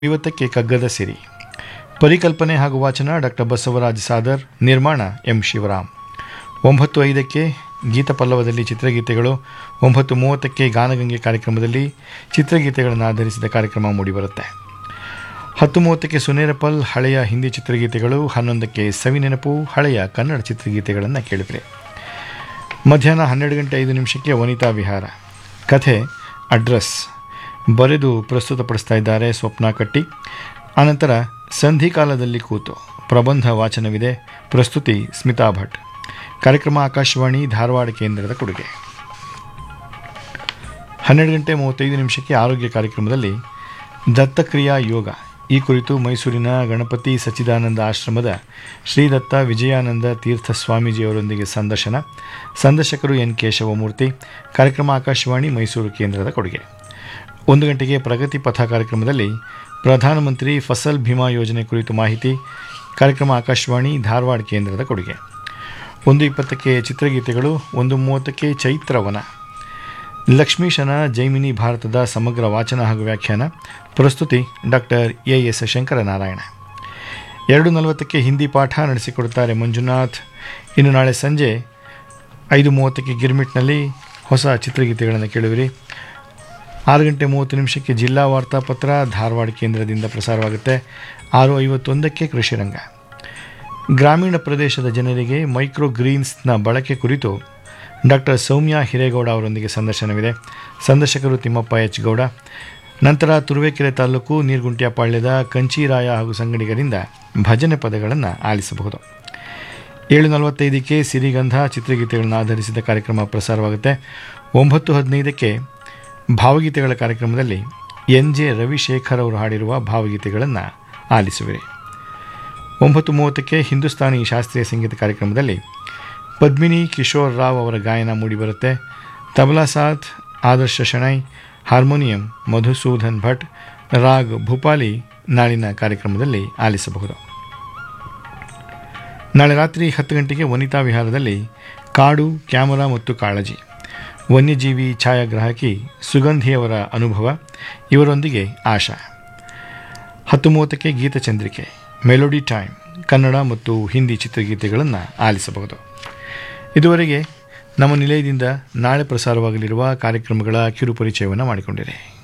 ಐವತ್ತಕ್ಕೆ ಕಗ್ಗದ ಸಿರಿ ಪರಿಕಲ್ಪನೆ ಹಾಗೂ ವಾಚನ ಡಾಕ್ಟರ್ ಬಸವರಾಜ್ ಸಾದರ್ ನಿರ್ಮಾಣ ಎಂ ಶಿವರಾಮ್ ಒಂಬತ್ತು ಐದಕ್ಕೆ ಗೀತ ಪಲ್ಲವದಲ್ಲಿ ಚಿತ್ರಗೀತೆಗಳು ಒಂಬತ್ತು ಮೂವತ್ತಕ್ಕೆ ಗಾನಗಂಗೆ ಕಾರ್ಯಕ್ರಮದಲ್ಲಿ ಚಿತ್ರಗೀತೆಗಳನ್ನು ಆಧರಿಸಿದ ಕಾರ್ಯಕ್ರಮ ಮೂಡಿಬರುತ್ತೆ ಹತ್ತು ಮೂವತ್ತಕ್ಕೆ ಸುನೇರಪಲ್ ಹಳೆಯ ಹಿಂದಿ ಚಿತ್ರಗೀತೆಗಳು ಹನ್ನೊಂದಕ್ಕೆ ಸವಿನೆನಪು ಹಳೆಯ ಕನ್ನಡ ಚಿತ್ರಗೀತೆಗಳನ್ನು ಕೇಳಿದರೆ ಮಧ್ಯಾಹ್ನ ಹನ್ನೆರಡು ಗಂಟೆ ಐದು ನಿಮಿಷಕ್ಕೆ ವನಿತಾ ವಿಹಾರ ಕಥೆ ಅಡ್ರೆಸ್ ಬರೆದು ಪ್ರಸ್ತುತಪಡಿಸ್ತಾ ಇದ್ದಾರೆ ಸ್ವಪ್ನ ಕಟ್ಟಿ ಆನಂತರ ಸಂಧಿಕಾಲದಲ್ಲಿ ಕೂತು ಪ್ರಬಂಧ ವಾಚನವಿದೆ ಪ್ರಸ್ತುತಿ ಸ್ಮಿತಾ ಭಟ್ ಕಾರ್ಯಕ್ರಮ ಆಕಾಶವಾಣಿ ಧಾರವಾಡ ಕೇಂದ್ರದ ಕೊಡುಗೆ ಹನ್ನೆರಡು ಗಂಟೆ ಮೂವತ್ತೈದು ನಿಮಿಷಕ್ಕೆ ಆರೋಗ್ಯ ಕಾರ್ಯಕ್ರಮದಲ್ಲಿ ದತ್ತಕ್ರಿಯಾ ಯೋಗ ಈ ಕುರಿತು ಮೈಸೂರಿನ ಗಣಪತಿ ಸಚ್ಚಿದಾನಂದ ಆಶ್ರಮದ ಶ್ರೀದತ್ತ ವಿಜಯಾನಂದ ತೀರ್ಥ ಸ್ವಾಮೀಜಿಯವರೊಂದಿಗೆ ಸಂದರ್ಶನ ಸಂದರ್ಶಕರು ಎನ್ ಕೇಶವಮೂರ್ತಿ ಕಾರ್ಯಕ್ರಮ ಆಕಾಶವಾಣಿ ಮೈಸೂರು ಕೇಂದ್ರದ ಕೊಡುಗೆ ಒಂದು ಗಂಟೆಗೆ ಪ್ರಗತಿ ಪಥ ಕಾರ್ಯಕ್ರಮದಲ್ಲಿ ಪ್ರಧಾನಮಂತ್ರಿ ಫಸಲ್ ಭೀಮಾ ಯೋಜನೆ ಕುರಿತು ಮಾಹಿತಿ ಕಾರ್ಯಕ್ರಮ ಆಕಾಶವಾಣಿ ಧಾರವಾಡ ಕೇಂದ್ರದ ಕೊಡುಗೆ ಒಂದು ಇಪ್ಪತ್ತಕ್ಕೆ ಚಿತ್ರಗೀತೆಗಳು ಒಂದು ಮೂವತ್ತಕ್ಕೆ ಚೈತ್ರವನ ಲಕ್ಷ್ಮೀಶನ ಜೈಮಿನಿ ಭಾರತದ ಸಮಗ್ರ ವಾಚನ ಹಾಗೂ ವ್ಯಾಖ್ಯಾನ ಪ್ರಸ್ತುತಿ ಡಾಕ್ಟರ್ ಎ ಎಸ್ ಶಂಕರನಾರಾಯಣ ಎರಡು ನಲವತ್ತಕ್ಕೆ ಹಿಂದಿ ಪಾಠ ನಡೆಸಿಕೊಡುತ್ತಾರೆ ಮಂಜುನಾಥ್ ಇನ್ನು ನಾಳೆ ಸಂಜೆ ಐದು ಮೂವತ್ತಕ್ಕೆ ಗಿರ್ಮಿಟ್ನಲ್ಲಿ ಹೊಸ ಚಿತ್ರಗೀತೆಗಳನ್ನು ಕೇಳುವಿರಿ ಆರು ಗಂಟೆ ಮೂವತ್ತು ನಿಮಿಷಕ್ಕೆ ಜಿಲ್ಲಾ ವಾರ್ತಾಪತ್ರ ಧಾರವಾಡ ಕೇಂದ್ರದಿಂದ ಪ್ರಸಾರವಾಗುತ್ತೆ ಆರು ಐವತ್ತೊಂದಕ್ಕೆ ಕೃಷಿರಂಗ ಗ್ರಾಮೀಣ ಪ್ರದೇಶದ ಜನರಿಗೆ ಮೈಕ್ರೋ ಗ್ರೀನ್ಸ್ನ ಬಳಕೆ ಕುರಿತು ಡಾಕ್ಟರ್ ಸೌಮ್ಯ ಹಿರೇಗೌಡ ಅವರೊಂದಿಗೆ ಸಂದರ್ಶನವಿದೆ ಸಂದರ್ಶಕರು ತಿಮ್ಮಪ್ಪ ಎಚ್ ಗೌಡ ನಂತರ ತುರುವೇಕೆರೆ ತಾಲೂಕು ನೀರ್ಗುಂಟ್ಯಾಪಾಳ್ಯದ ಕಂಚೀರಾಯ ಹಾಗೂ ಸಂಗಡಿಗರಿಂದ ಭಜನೆ ಪದಗಳನ್ನು ಆಲಿಸಬಹುದು ಏಳು ನಲವತ್ತೈದಕ್ಕೆ ಸಿರಿಗಂಧ ಚಿತ್ರಗೀತೆಗಳನ್ನು ಆಧರಿಸಿದ ಕಾರ್ಯಕ್ರಮ ಪ್ರಸಾರವಾಗುತ್ತೆ ಒಂಬತ್ತು ಹದಿನೈದಕ್ಕೆ ಭಾವಗೀತೆಗಳ ಕಾರ್ಯಕ್ರಮದಲ್ಲಿ ಎನ್ ಜೆ ರವಿಶೇಖರ್ ಅವರು ಹಾಡಿರುವ ಭಾವಗೀತೆಗಳನ್ನು ಆಲಿಸುವಿರಿ ಒಂಬತ್ತು ಮೂವತ್ತಕ್ಕೆ ಹಿಂದೂಸ್ತಾನಿ ಶಾಸ್ತ್ರೀಯ ಸಂಗೀತ ಕಾರ್ಯಕ್ರಮದಲ್ಲಿ ಪದ್ಮಿನಿ ಕಿಶೋರ್ ರಾವ್ ಅವರ ಗಾಯನ ಮೂಡಿಬರುತ್ತೆ ತಬಲಾ ಸಾಥ್ ಆದರ್ಶ ಶೆಣೈ ಹಾರ್ಮೋನಿಯಂ ಮಧುಸೂದನ್ ಭಟ್ ರಾಗ್ ಭೂಪಾಲಿ ನಾಳಿನ ಕಾರ್ಯಕ್ರಮದಲ್ಲಿ ಆಲಿಸಬಹುದು ನಾಳೆ ರಾತ್ರಿ ಹತ್ತು ಗಂಟೆಗೆ ವನಿತಾ ವಿಹಾರದಲ್ಲಿ ಕಾಡು ಕ್ಯಾಮರಾ ಮತ್ತು ಕಾಳಜಿ ವನ್ಯಜೀವಿ ಛಾಯಾಗ್ರಾಹಕಿ ಸುಗಂಧಿಯವರ ಅನುಭವ ಇವರೊಂದಿಗೆ ಆಶಾ ಹತ್ತು ಮೂವತ್ತಕ್ಕೆ ಗೀತಚಂದ್ರಿಕೆ ಮೆಲೋಡಿ ಟೈಮ್ ಕನ್ನಡ ಮತ್ತು ಹಿಂದಿ ಚಿತ್ರಗೀತೆಗಳನ್ನು ಆಲಿಸಬಹುದು ಇದುವರೆಗೆ ನಮ್ಮ ನಿಲಯದಿಂದ ನಾಳೆ ಪ್ರಸಾರವಾಗಲಿರುವ ಕಾರ್ಯಕ್ರಮಗಳ ಕಿರುಪರಿಚಯವನ್ನು ಮಾಡಿಕೊಂಡಿದೆ